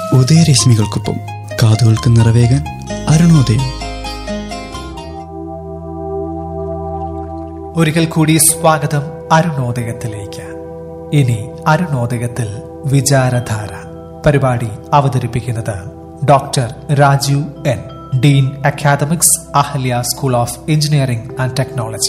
ഉദയരശ്മികൾക്കൊപ്പം കാതുകൾക്ക് നിറവേകാൻ അരുണോദയം ഒരിക്കൽ കൂടി സ്വാഗതം അരുണോദയത്തിലേക്ക് ഇനി അരുണോദയത്തിൽ വിചാരധാര പരിപാടി അവതരിപ്പിക്കുന്നത് doctor Rajeev N dean academics Ahalya school of engineering and technology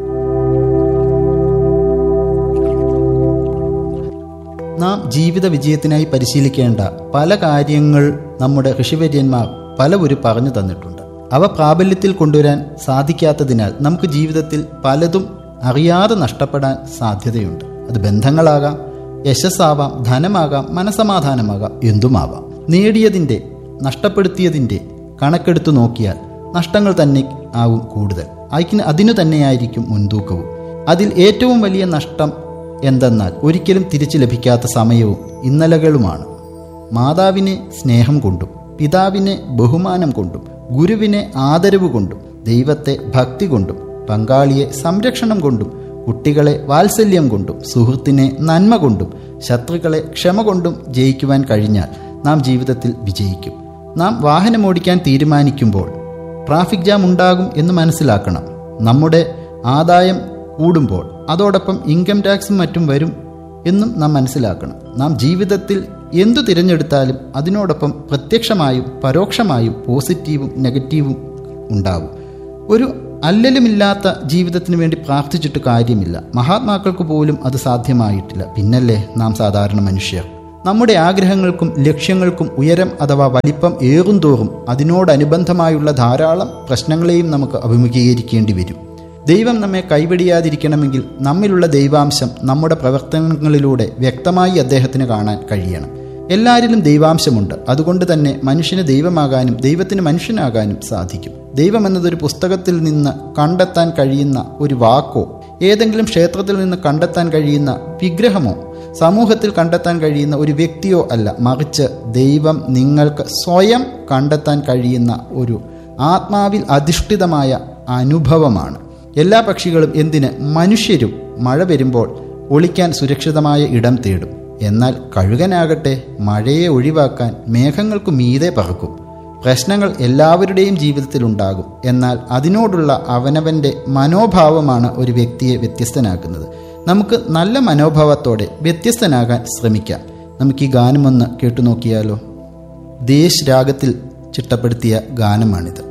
നാം ജീവിത വിജയത്തിനായി പരിശീലിക്കേണ്ട പല കാര്യങ്ങൾ നമ്മുടെ ഋഷിവര്യന്മാർ പലവരും പറഞ്ഞു തന്നിട്ടുണ്ട് അവ പ്രാബല്യത്തിൽ കൊണ്ടുവരാൻ സാധിക്കാത്തതിനാൽ നമുക്ക് ജീവിതത്തിൽ പലതും അറിയാതെ നഷ്ടപ്പെടാൻ സാധ്യതയുണ്ട് അത് ബന്ധങ്ങളാകാം യശസ്സാവാം ധനമാകാം മനസമാധാനമാകാം എന്തുമാവാം നേടിയതിൻ്റെ നഷ്ടപ്പെടുത്തിയതിൻ്റെ കണക്കെടുത്തു നോക്കിയാൽ നഷ്ടങ്ങൾ തന്നെ ആവും കൂടുതൽ അതിന് അതിനു തന്നെയായിരിക്കും മുൻതൂക്കവും അതിൽ ഏറ്റവും വലിയ നഷ്ടം എന്തെന്നാൽ ഒരിക്കലും തിരിച്ചു ലഭിക്കാത്ത സമയവും ഇന്നലകളുമാണ് മാതാവിനെ സ്നേഹം കൊണ്ടും പിതാവിനെ ബഹുമാനം കൊണ്ടും ഗുരുവിനെ ആദരവ് കൊണ്ടും ദൈവത്തെ ഭക്തി കൊണ്ടും പങ്കാളിയെ സംരക്ഷണം കൊണ്ടും കുട്ടികളെ വാത്സല്യം കൊണ്ടും സുഹൃത്തിനെ നന്മ കൊണ്ടും ശത്രുക്കളെ ക്ഷമ കൊണ്ടും ജയിക്കുവാൻ കഴിഞ്ഞാൽ നാം ജീവിതത്തിൽ വിജയിക്കും നാം വാഹനമോടിക്കാൻ തീരുമാനിക്കുമ്പോൾ ട്രാഫിക് ജാം ഉണ്ടാകും എന്ന് മനസ്സിലാക്കണം നമ്മുടെ ആദായം കൂടുമ്പോൾ അതോടൊപ്പം ഇൻകം ടാക്സും മറ്റും വരും എന്നും നാം മനസ്സിലാക്കണം നാം ജീവിതത്തിൽ എന്തു തിരഞ്ഞെടുത്താലും അതിനോടൊപ്പം പ്രത്യക്ഷമായും പരോക്ഷമായും പോസിറ്റീവും നെഗറ്റീവും ഉണ്ടാവും ഒരു അല്ലലുമില്ലാത്ത ജീവിതത്തിന് വേണ്ടി പ്രാർത്ഥിച്ചിട്ട് കാര്യമില്ല മഹാത്മാക്കൾക്ക് പോലും അത് സാധ്യമായിട്ടില്ല പിന്നല്ലേ നാം സാധാരണ മനുഷ്യർ നമ്മുടെ ആഗ്രഹങ്ങൾക്കും ലക്ഷ്യങ്ങൾക്കും ഉയരം അഥവാ വലിപ്പം ഏറുംതോറും അതിനോടനുബന്ധമായുള്ള ധാരാളം പ്രശ്നങ്ങളെയും നമുക്ക് അഭിമുഖീകരിക്കേണ്ടി വരും ദൈവം നമ്മെ കൈവെടിയാതിരിക്കണമെങ്കിൽ നമ്മിലുള്ള ദൈവാംശം നമ്മുടെ പ്രവർത്തനങ്ങളിലൂടെ വ്യക്തമായി അദ്ദേഹത്തിന് കാണാൻ കഴിയണം എല്ലാവരിലും ദൈവാംശമുണ്ട് അതുകൊണ്ട് തന്നെ മനുഷ്യന് ദൈവമാകാനും ദൈവത്തിന് മനുഷ്യനാകാനും സാധിക്കും ദൈവം എന്നതൊരു പുസ്തകത്തിൽ നിന്ന് കണ്ടെത്താൻ കഴിയുന്ന ഒരു വാക്കോ ഏതെങ്കിലും ക്ഷേത്രത്തിൽ നിന്ന് കണ്ടെത്താൻ കഴിയുന്ന വിഗ്രഹമോ സമൂഹത്തിൽ കണ്ടെത്താൻ കഴിയുന്ന ഒരു വ്യക്തിയോ അല്ല മറിച്ച് ദൈവം നിങ്ങൾക്ക് സ്വയം കണ്ടെത്താൻ കഴിയുന്ന ഒരു ആത്മാവിൽ അധിഷ്ഠിതമായ അനുഭവമാണ് എല്ലാ പക്ഷികളും എന്തിന് മനുഷ്യരും മഴ വരുമ്പോൾ ഒളിക്കാൻ സുരക്ഷിതമായ ഇടം തേടും എന്നാൽ കഴുകനാകട്ടെ മഴയെ ഒഴിവാക്കാൻ മേഘങ്ങൾക്ക് മീതെ പറക്കും പ്രശ്നങ്ങൾ എല്ലാവരുടെയും ജീവിതത്തിലുണ്ടാകും എന്നാൽ അതിനോടുള്ള അവനവൻ്റെ മനോഭാവമാണ് ഒരു വ്യക്തിയെ വ്യത്യസ്തനാക്കുന്നത് നമുക്ക് നല്ല മനോഭാവത്തോടെ വ്യത്യസ്തനാകാൻ ശ്രമിക്കാം നമുക്ക് ഈ ഗാനമൊന്ന് കേട്ടു നോക്കിയാലോ ദേശ് രാഗത്തിൽ ചിട്ടപ്പെടുത്തിയ ഗാനമാണിത്